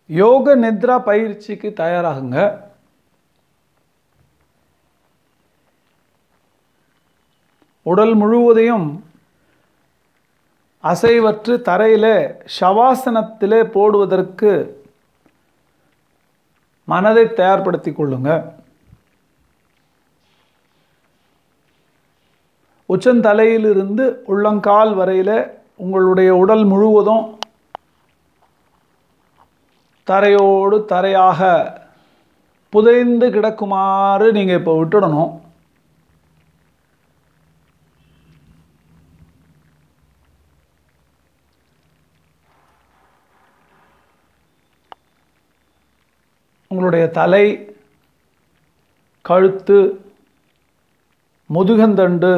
யோக நித்ரா பயிற்சிக்கு தயாராகுங்க உடல் முழுவதையும் அசைவற்று தரையில் ஷவாசனத்திலே போடுவதற்கு மனதை தயார்படுத்தி கொள்ளுங்க உச்சந்தலையிலிருந்து உள்ளங்கால் வரையில் உங்களுடைய உடல் முழுவதும் தரையோடு தரையாக புதைந்து கிடக்குமாறு நீங்கள் இப்போ விட்டுடணும் உங்களுடைய தலை கழுத்து முதுகந்தண்டு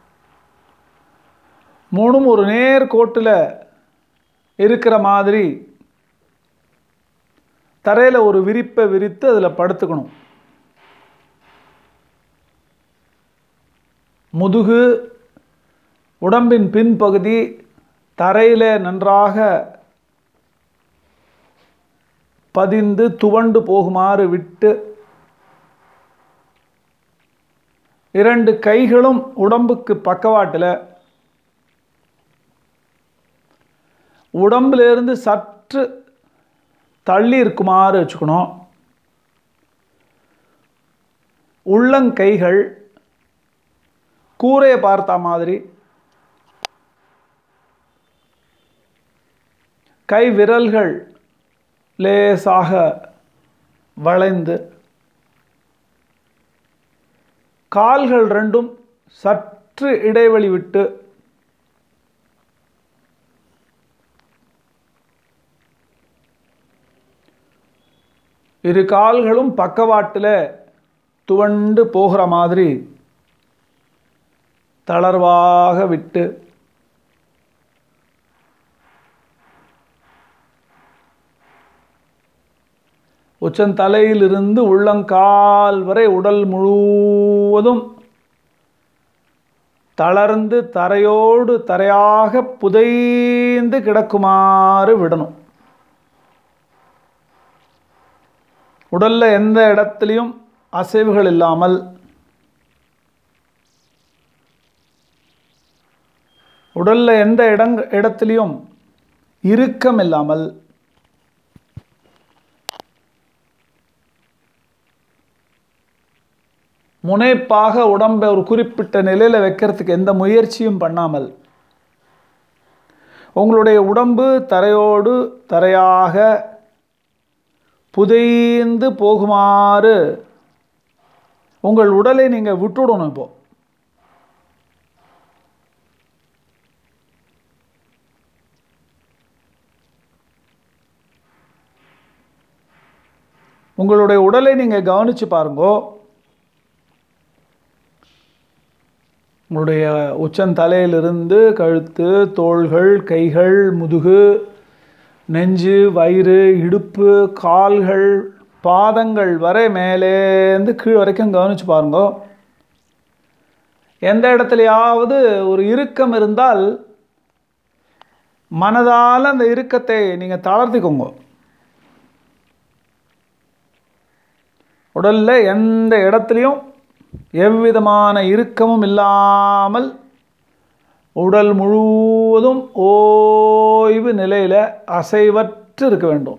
மூணும் ஒரு நேர் கோட்டில் இருக்கிற மாதிரி தரையில் ஒரு விரிப்பை விரித்து அதில் படுத்துக்கணும் முதுகு உடம்பின் பின்பகுதி தரையில் நன்றாக பதிந்து துவண்டு போகுமாறு விட்டு இரண்டு கைகளும் உடம்புக்கு பக்கவாட்டில் உடம்பிலிருந்து சற்று தள்ளி இருக்குமாறு வச்சுக்கணும் உள்ளங்கைகள் கூரையை பார்த்த மாதிரி கை விரல்கள் லேசாக வளைந்து கால்கள் ரெண்டும் சற்று இடைவெளி விட்டு இரு கால்களும் பக்கவாட்டில் துவண்டு போகிற மாதிரி தளர்வாக விட்டு உச்சந்தலையிலிருந்து உள்ளங்கால் வரை உடல் முழுவதும் தளர்ந்து தரையோடு தரையாக புதைந்து கிடக்குமாறு விடணும் உடல்ல எந்த இடத்துலையும் அசைவுகள் இல்லாமல் உடல்ல எந்த இடங் இடத்துலையும் இறுக்கம் இல்லாமல் முனைப்பாக உடம்பை ஒரு குறிப்பிட்ட நிலையில் வைக்கிறதுக்கு எந்த முயற்சியும் பண்ணாமல் உங்களுடைய உடம்பு தரையோடு தரையாக புதைந்து போகுமாறு உங்கள் உடலை நீங்கள் விட்டுடணும் இப்போ உங்களுடைய உடலை நீங்கள் கவனித்து பாருங்கோ உங்களுடைய உச்சந்தலையிலிருந்து கழுத்து தோள்கள் கைகள் முதுகு நெஞ்சு வயிறு இடுப்பு கால்கள் பாதங்கள் வரை மேலேருந்து கீழ் வரைக்கும் கவனித்து பாருங்க எந்த இடத்துலையாவது ஒரு இறுக்கம் இருந்தால் மனதால் அந்த இறுக்கத்தை நீங்கள் தளர்த்திக்கோங்க உடலில் எந்த இடத்துலையும் எவ்விதமான இறுக்கமும் இல்லாமல் உடல் முழுவதும் ஓய்வு நிலையில் அசைவற்று இருக்க வேண்டும்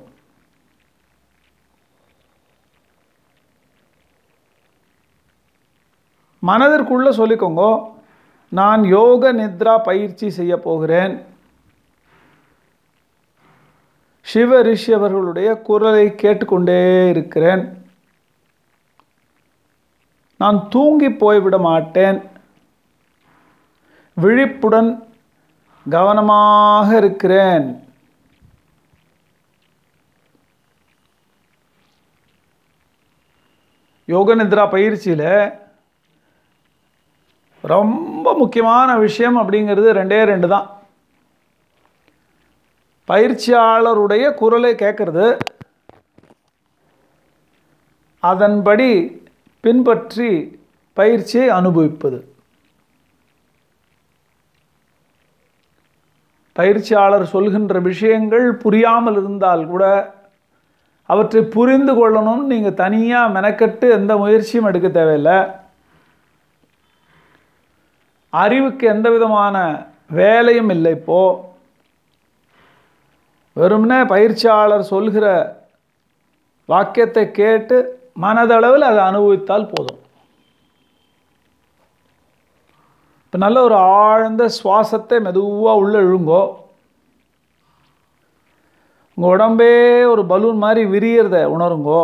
மனதிற்குள்ளே சொல்லிக்கோங்க நான் யோக நித்ரா பயிற்சி செய்ய போகிறேன் சிவ ரிஷி அவர்களுடைய குரலை கேட்டுக்கொண்டே இருக்கிறேன் நான் தூங்கி போய்விட மாட்டேன் விழிப்புடன் கவனமாக இருக்கிறேன் யோக நித்ரா பயிற்சியில் ரொம்ப முக்கியமான விஷயம் அப்படிங்கிறது ரெண்டே ரெண்டு தான் பயிற்சியாளருடைய குரலை கேட்குறது அதன்படி பின்பற்றி பயிற்சியை அனுபவிப்பது பயிற்சியாளர் சொல்கின்ற விஷயங்கள் புரியாமல் இருந்தால் கூட அவற்றை புரிந்து கொள்ளணும்னு நீங்கள் தனியாக மெனக்கட்டு எந்த முயற்சியும் எடுக்க தேவையில்லை அறிவுக்கு எந்த விதமான வேலையும் இல்லை இப்போது வெறும்னே பயிற்சியாளர் சொல்கிற வாக்கியத்தை கேட்டு மனதளவில் அதை அனுபவித்தால் போதும் இப்போ நல்ல ஒரு ஆழ்ந்த சுவாசத்தை மெதுவாக உள்ள இழுங்கோ உங்கள் உடம்பே ஒரு பலூன் மாதிரி விரியறத உணருங்கோ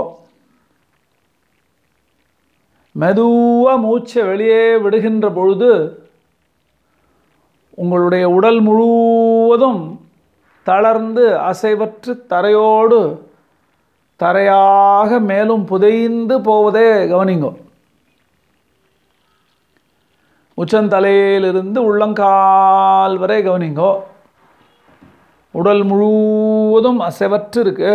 மெதுவாக மூச்சை வெளியே விடுகின்ற பொழுது உங்களுடைய உடல் முழுவதும் தளர்ந்து அசைவற்று தரையோடு தரையாக மேலும் புதைந்து போவதே கவனிங்கோ உச்சந்தலையிலிருந்து உள்ளங்கால் வரை கவனிங்கோ உடல் முழுவதும் அசைவற்று இருக்கு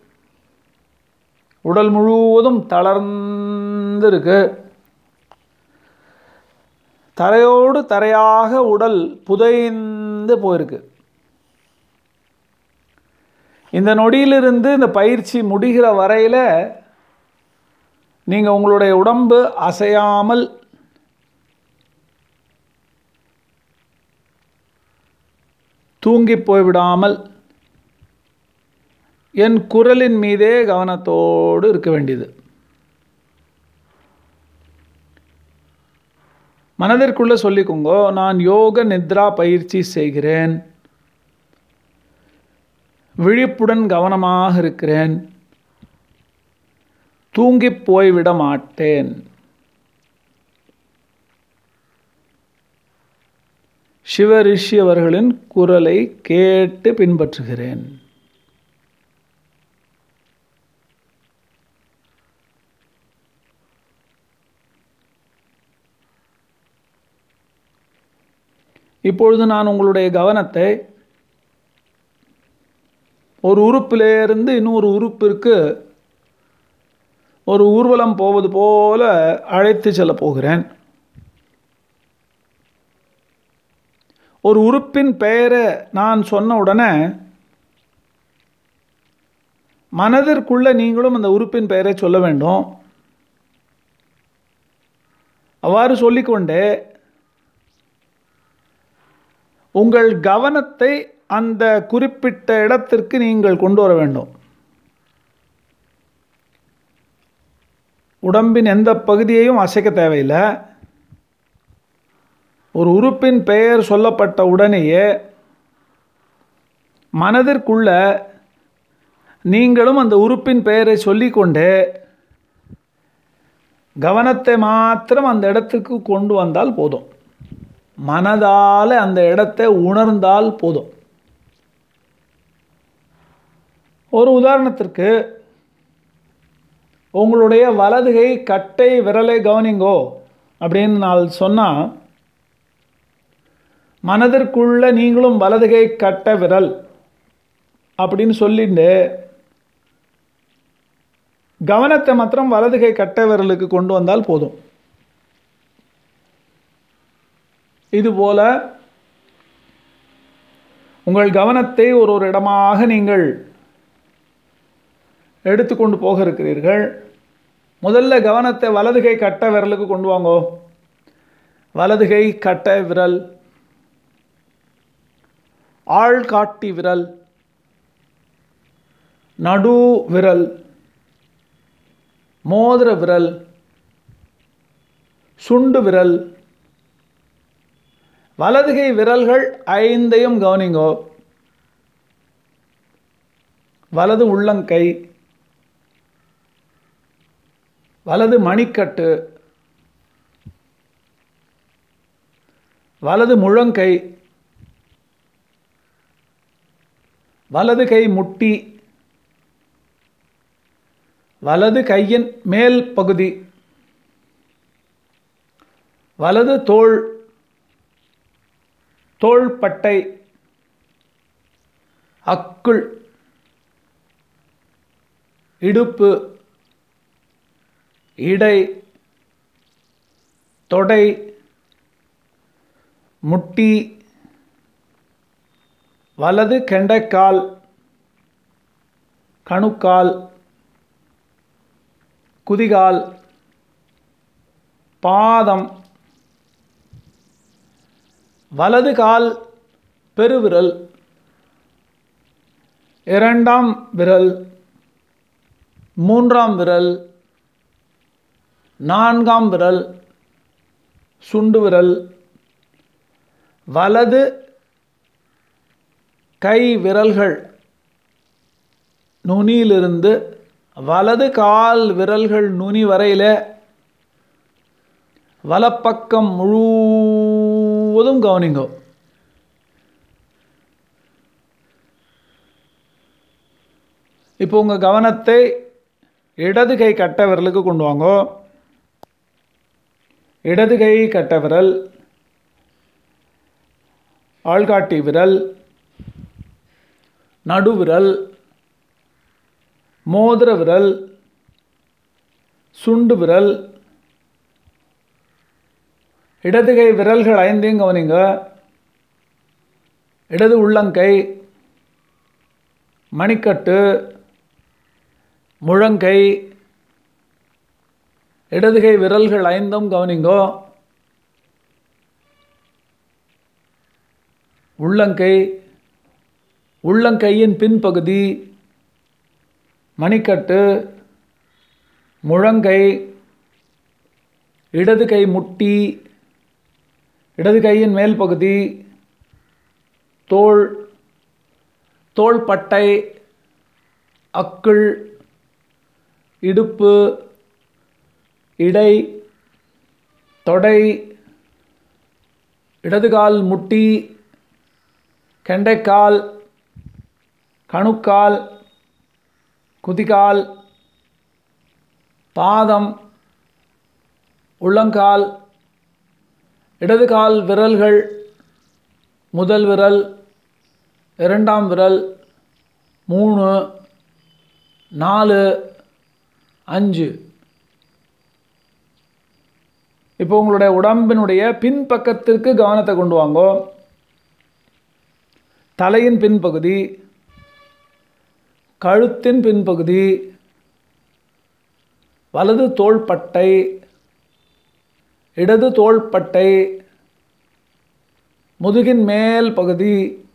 உடல் முழுவதும் தளர்ந்து இருக்கு தரையோடு தரையாக உடல் புதைந்து போயிருக்கு இந்த நொடியிலிருந்து இந்த பயிற்சி முடிகிற வரையில் நீங்கள் உங்களுடைய உடம்பு அசையாமல் தூங்கி போய்விடாமல் என் குரலின் மீதே கவனத்தோடு இருக்க வேண்டியது மனதிற்குள்ளே சொல்லிக்கோங்கோ நான் யோக நித்ரா பயிற்சி செய்கிறேன் விழிப்புடன் கவனமாக இருக்கிறேன் தூங்கி போய்விட மாட்டேன் சிவ ரிஷி அவர்களின் குரலை கேட்டு பின்பற்றுகிறேன் இப்பொழுது நான் உங்களுடைய கவனத்தை ஒரு உறுப்பிலிருந்து இன்னொரு உறுப்பிற்கு ஒரு ஊர்வலம் போவது போல அழைத்து செல்ல போகிறேன் ஒரு உறுப்பின் பெயரை நான் சொன்ன உடனே மனதிற்குள்ள நீங்களும் அந்த உறுப்பின் பெயரை சொல்ல வேண்டும் அவ்வாறு சொல்லிக்கொண்டே உங்கள் கவனத்தை அந்த குறிப்பிட்ட இடத்திற்கு நீங்கள் கொண்டு வர வேண்டும் உடம்பின் எந்த பகுதியையும் அசைக்க தேவையில்லை ஒரு உறுப்பின் பெயர் சொல்லப்பட்ட உடனேயே மனதிற்குள்ள நீங்களும் அந்த உறுப்பின் பெயரை சொல்லிக்கொண்டு கவனத்தை மாத்திரம் அந்த இடத்துக்கு கொண்டு வந்தால் போதும் மனதால் அந்த இடத்தை உணர்ந்தால் போதும் ஒரு உதாரணத்திற்கு உங்களுடைய வலதுகை கட்டை விரலை கவனிங்கோ அப்படின்னு நான் சொன்னால் மனதிற்குள்ள நீங்களும் வலதுகை கட்ட விரல் அப்படின்னு சொல்லிட்டு கவனத்தை மாத்திரம் வலதுகை கட்ட விரலுக்கு கொண்டு வந்தால் போதும் இதுபோல உங்கள் கவனத்தை ஒரு ஒரு இடமாக நீங்கள் எடுத்துக்கொண்டு போக இருக்கிறீர்கள் முதல்ல கவனத்தை வலதுகை கட்ட விரலுக்கு கொண்டு வாங்கோ வலதுகை கட்ட விரல் ஆள்காட்டி விரல் நடு விரல் மோதிர விரல் சுண்டு விரல் வலதுகை விரல்கள் ஐந்தையும் கவனிங்கோ வலது உள்ளங்கை வலது மணிக்கட்டு வலது முழங்கை வலது கை முட்டி வலது கையின் மேல் பகுதி வலது தோள் தோள்பட்டை அக்குள் இடுப்பு இடை தொடை முட்டி வலது கெண்டைக்கால் கணுக்கால் குதிகால் பாதம் வலது கால் பெருவிரல் இரண்டாம் விரல் மூன்றாம் விரல் நான்காம் விரல் சுண்டு விரல் வலது கை விரல்கள் நுனியிலிருந்து வலது கால் விரல்கள் நுனி வரையில் வலப்பக்கம் முழுவதும் கவனிங்கோ இப்போ உங்கள் கவனத்தை இடது கை கட்டை விரலுக்கு கொண்டு வாங்கோ இடது கை கட்டை விரல் ஆள்காட்டி விரல் நடுவிரல் மோதிர விரல் சுண்டு விரல் இடது கை விரல்கள் ஐந்தையும் கவனிங்க இடது உள்ளங்கை மணிக்கட்டு முழங்கை இடது கை விரல்கள் ஐந்தும் கவனிங்கோ உள்ளங்கை உள்ளங்கையின் பின்பகுதி மணிக்கட்டு முழங்கை இடது கை முட்டி இடது கையின் மேல் பகுதி தோள் தோள்பட்டை அக்குள் இடுப்பு இடை தொடை இடதுகால் முட்டி கெண்டைக்கால் கணுக்கால் குதிகால் பாதம் உள்ளங்கால் இடதுகால் விரல்கள் முதல் விரல் இரண்டாம் விரல் மூணு நாலு அஞ்சு இப்போ உங்களுடைய உடம்பினுடைய பின்பக்கத்திற்கு கவனத்தை கொண்டு வாங்கோ தலையின் பின்பகுதி கழுத்தின் பின்பகுதி வலது தோள்பட்டை இடது தோள்பட்டை முதுகின் மேல் பகுதி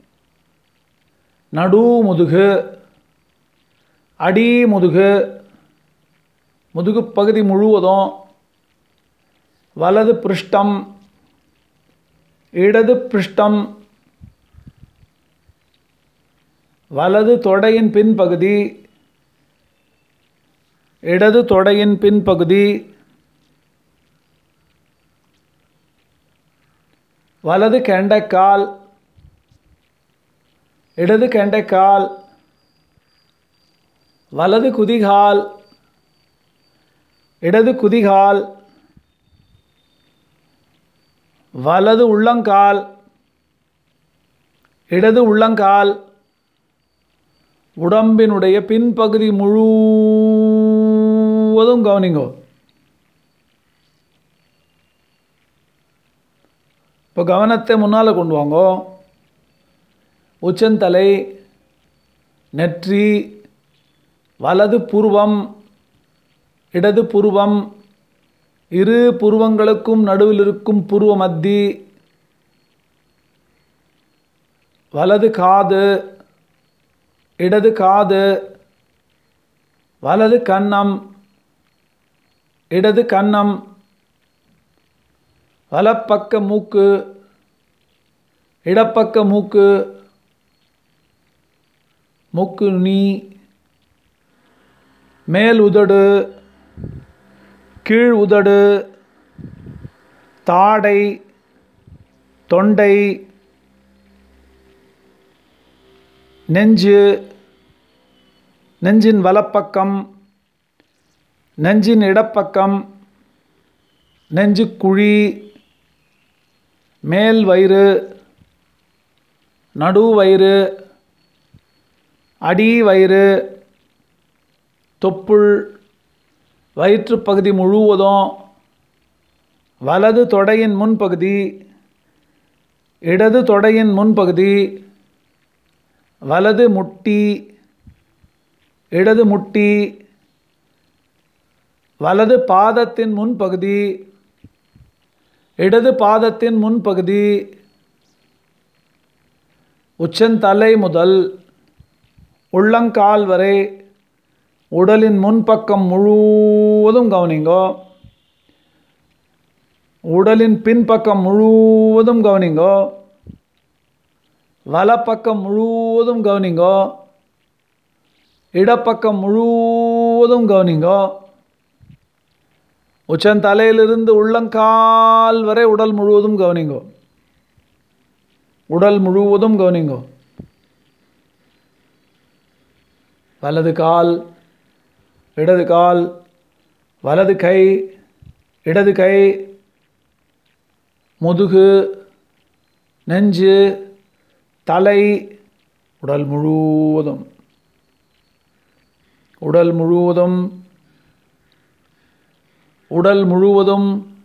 நடு முதுகு அடி முதுகு முதுகு பகுதி முழுவதும் வலது பிருஷ்டம் இடது பிருஷ்டம் வலது தொடையின் பின்பகுதி இடது தொடையின் பின்பகுதி வலது கெண்டைக்கால் இடது கெண்டைக்கால் வலது குதிகால் இடது குதிகால் வலது உள்ளங்கால் இடது உள்ளங்கால் உடம்பினுடைய பின்பகுதி முழுவதும் கவனிங்கோ இப்போ கவனத்தை முன்னால் கொண்டு வாங்கோ உச்சந்தலை நெற்றி வலது புருவம் இடது புருவம் இரு புருவங்களுக்கும் நடுவில் இருக்கும் புருவ மத்தி வலது காது இடது காது வலது கன்னம் இடது கன்னம் வலப்பக்க மூக்கு இடப்பக்க மூக்கு மூக்கு நுனி மேல் உதடு கீழ் உதடு தாடை தொண்டை நெஞ்சு நெஞ்சின் வலப்பக்கம் நெஞ்சின் இடப்பக்கம் நெஞ்சுக்குழி மேல் வயிறு நடு வயிறு அடி வயிறு தொப்புள் வயிற்றுப் பகுதி முழுவதும் வலது தொடையின் முன்பகுதி இடது தொடையின் முன்பகுதி வலது முட்டி இடது முட்டி வலது பாதத்தின் முன்பகுதி இடது பாதத்தின் முன்பகுதி உச்சந்தலை முதல் உள்ளங்கால் வரை உடலின் முன்பக்கம் முழுவதும் கவனிங்கோ உடலின் பின்பக்கம் முழுவதும் கவனிங்கோ வலப்பக்கம் முழுவதும் கவனிங்கோ இடப்பக்கம் முழுவதும் கவனிங்கோ உச்சந்தலையிலிருந்து உள்ளங்கால் வரை உடல் முழுவதும் கவனிங்கோ உடல் முழுவதும் கவனிங்கோ வலது கால் இடது கால் வலது கை இடது கை முதுகு நெஞ்சு தலை உடல் முழுவதும் உடல் முழுவதும் உடல் முழுவதும்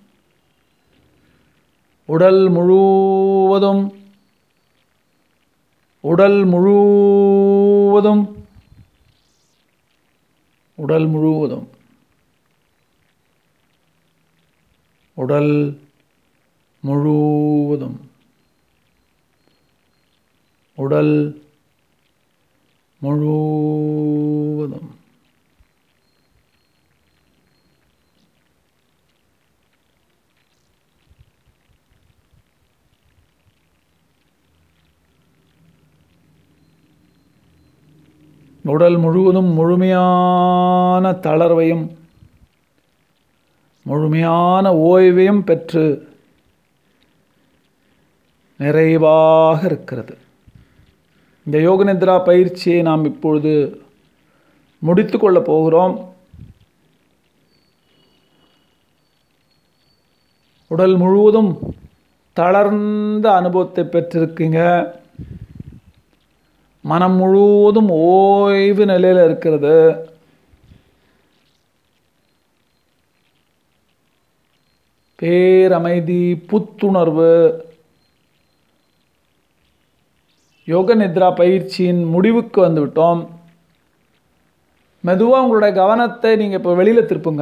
உடல் முழுவதும் உடல் முழுவதும் உடல் முழுவதும் உடல் முழுவதும் உடல் முழுவதும் உடல் முழுவதும் முழுமையான தளர்வையும் முழுமையான ஓய்வையும் பெற்று நிறைவாக இருக்கிறது இந்த யோக நித்ரா பயிற்சியை நாம் இப்பொழுது முடித்து கொள்ளப் போகிறோம் உடல் முழுவதும் தளர்ந்த அனுபவத்தை பெற்றிருக்கீங்க மனம் முழுவதும் ஓய்வு நிலையில் இருக்கிறது பேரமைதி புத்துணர்வு யோக நித்ரா பயிற்சியின் முடிவுக்கு வந்துவிட்டோம் மெதுவாக உங்களுடைய கவனத்தை நீங்கள் இப்போ வெளியில் திருப்புங்க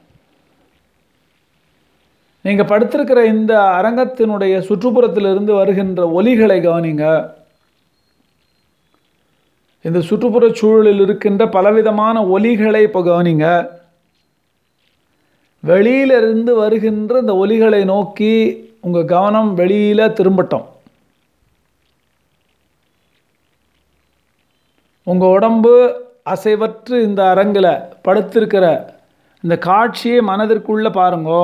நீங்கள் படுத்திருக்கிற இந்த அரங்கத்தினுடைய சுற்றுப்புறத்திலிருந்து வருகின்ற ஒலிகளை கவனிங்க இந்த சுற்றுப்புற சூழலில் இருக்கின்ற பலவிதமான ஒலிகளை இப்போ கவனிங்க வெளியிலிருந்து வருகின்ற இந்த ஒலிகளை நோக்கி உங்கள் கவனம் வெளியில் திரும்பட்டும் உங்கள் உடம்பு அசைவற்று இந்த அரங்கில் படுத்திருக்கிற இந்த காட்சியை மனதிற்குள்ளே பாருங்கோ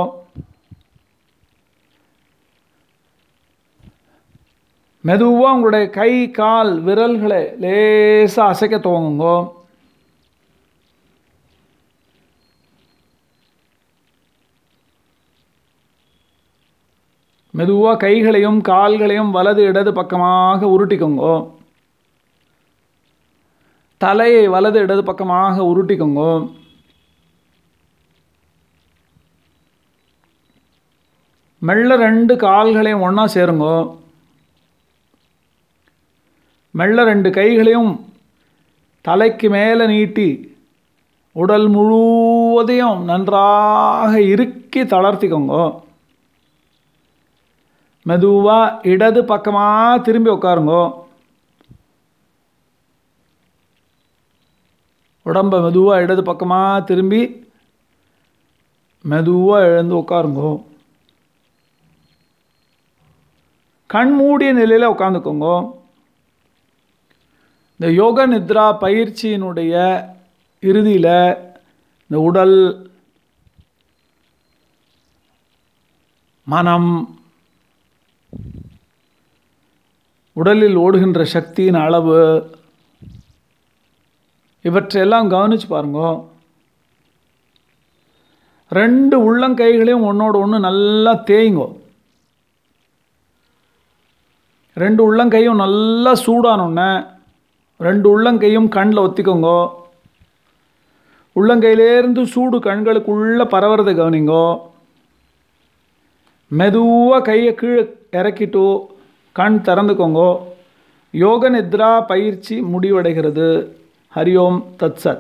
மெதுவாக உங்களுடைய கை கால் விரல்களை லேசாக அசைக்க துவங்குங்கோ மெதுவாக கைகளையும் கால்களையும் வலது இடது பக்கமாக உருட்டிக்கோங்கோ தலையை வலது இடது பக்கமாக உருட்டிக்கோங்கோ மெல்ல ரெண்டு கால்களையும் ஒன்றா சேருங்கோ மெல்ல ரெண்டு கைகளையும் தலைக்கு மேலே நீட்டி உடல் முழுவதையும் நன்றாக இறுக்கி தளர்த்திக்கோங்க மெதுவாக இடது பக்கமாக திரும்பி உட்காருங்கோ உடம்பை மெதுவாக இடது பக்கமாக திரும்பி மெதுவாக எழுந்து உட்காருங்கோ கண் மூடிய நிலையில் உட்காந்துக்கோங்கோ இந்த யோக நித்ரா பயிற்சியினுடைய இறுதியில் இந்த உடல் மனம் உடலில் ஓடுகின்ற சக்தியின் அளவு இவற்றையெல்லாம் கவனித்து பாருங்க ரெண்டு உள்ளங்கைகளையும் ஒன்றோட ஒன்று நல்லா தேயுங்கோ ரெண்டு உள்ளங்கையும் நல்லா சூடானோடனே ரெண்டு உள்ளங்கையும் கண்ணில் ஒத்திக்கோங்கோ உள்ளங்கையிலேருந்து சூடு கண்களுக்குள்ளே பரவுறதை கவனிங்கோ மெதுவாக கையை கீழே இறக்கிட்டு கண் திறந்துக்கோங்கோ யோக நித்ரா பயிற்சி முடிவடைகிறது ஹரி ஓம் தத் சத்